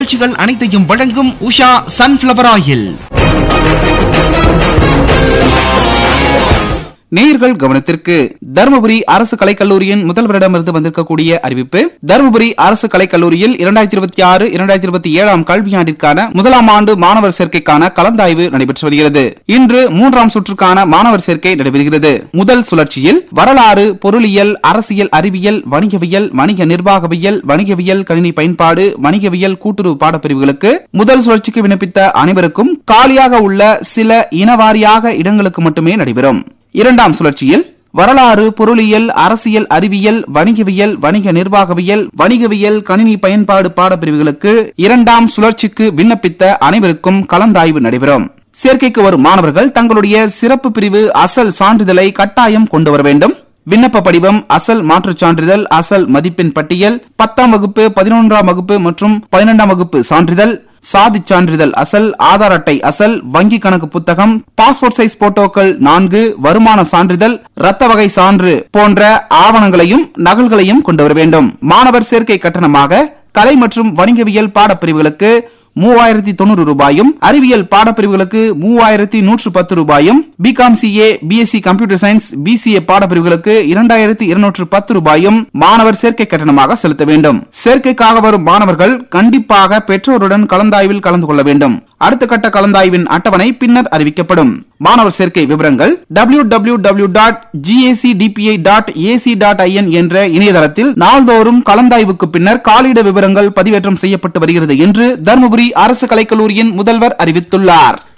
நிகழ்ச்சிகள் அனைத்தையும் வழங்கும் உஷா சன்ஃபிளவர் ஆயில் நேயர்கள் கவனத்திற்கு தருமபுரி அரசு கலைக்கல்லூரியின் முதல்வரிடமிருந்து வந்திருக்கக்கூடிய அறிவிப்பு தருமபுரி அரசு கலைக்கல்லூரியில் இரண்டாயிரத்தி இருபத்தி ஆறு இரண்டாயிரத்தி இருபத்தி ஏழாம் கல்வியாண்டிற்கான முதலாம் ஆண்டு மாணவர் சேர்க்கைக்கான கலந்தாய்வு நடைபெற்று வருகிறது இன்று மூன்றாம் சுற்றுக்கான மாணவர் சேர்க்கை நடைபெறுகிறது முதல் சுழற்சியில் வரலாறு பொருளியல் அரசியல் அறிவியல் வணிகவியல் வணிக நிர்வாகவியல் வணிகவியல் கணினி பயன்பாடு வணிகவியல் கூட்டுறவு பாடப்பிரிவுகளுக்கு முதல் சுழற்சிக்கு விண்ணப்பித்த அனைவருக்கும் காலியாக உள்ள சில இனவாரியாக இடங்களுக்கு மட்டுமே நடைபெறும் இரண்டாம் சுழற்சியில் வரலாறு பொருளியல் அரசியல் அறிவியல் வணிகவியல் வணிக நிர்வாகவியல் வணிகவியல் கணினி பயன்பாடு பாடப்பிரிவுகளுக்கு இரண்டாம் சுழற்சிக்கு விண்ணப்பித்த அனைவருக்கும் கலந்தாய்வு நடைபெறும் சேர்க்கைக்கு வரும் மாணவர்கள் தங்களுடைய சிறப்பு பிரிவு அசல் சான்றிதழை கட்டாயம் கொண்டு வர வேண்டும் விண்ணப்ப படிவம் அசல் மாற்றுச் சான்றிதழ் அசல் மதிப்பெண் பட்டியல் பத்தாம் வகுப்பு பதினொன்றாம் வகுப்பு மற்றும் பதினெண்டாம் வகுப்பு சான்றிதழ் சாதிச் சான்றிதழ் அசல் ஆதார் அட்டை அசல் வங்கி கணக்கு புத்தகம் பாஸ்போர்ட் சைஸ் போட்டோக்கள் நான்கு வருமான சான்றிதழ் ரத்த வகை சான்று போன்ற ஆவணங்களையும் நகல்களையும் கொண்டு வர வேண்டும் மாணவர் சேர்க்கை கட்டணமாக கலை மற்றும் வணிகவியல் பாடப்பிரிவுகளுக்கு மூவாயிரத்தி தொண்ணூறு ரூபாயும் அறிவியல் பாடப்பிரிவுகளுக்கு மூவாயிரத்தி நூற்று பத்து ரூபாயும் B Com CA B Sc computer science BCA பாடப்பிரிவுகளுக்கு இரண்டாயிரத்தி இருநூற்று பத்து ரூபாயும் மாணவர் சேர்க்கை கட்டணமாக செலுத்த வேண்டும் சேர்க்கைக்காக வரும் மாணவர்கள் கண்டிப்பாக பெற்றோருடன் கலந்தாய்வில் கலந்து கொள்ள வேண்டும் அடுத்த கட்ட கலந்தாய்வின் அட்டவணை பின்னர் அறிவிக்கப்படும் மாணவர் சேர்க்கை விவரங்கள் W W W dot GACDPI dot AC dot IN என்ற இணையதளத்தில் நாள்தோறும் கலந்தாய்வுக்கு பின்னர் காலியிட விவரங்கள் பதிவேற்றம் செய்யப்பட்டு வருகிறது என்று தருமபுரி அரசு கலைக்கல்லூரியின் முதல்வர் அறிவித்துள்ளார்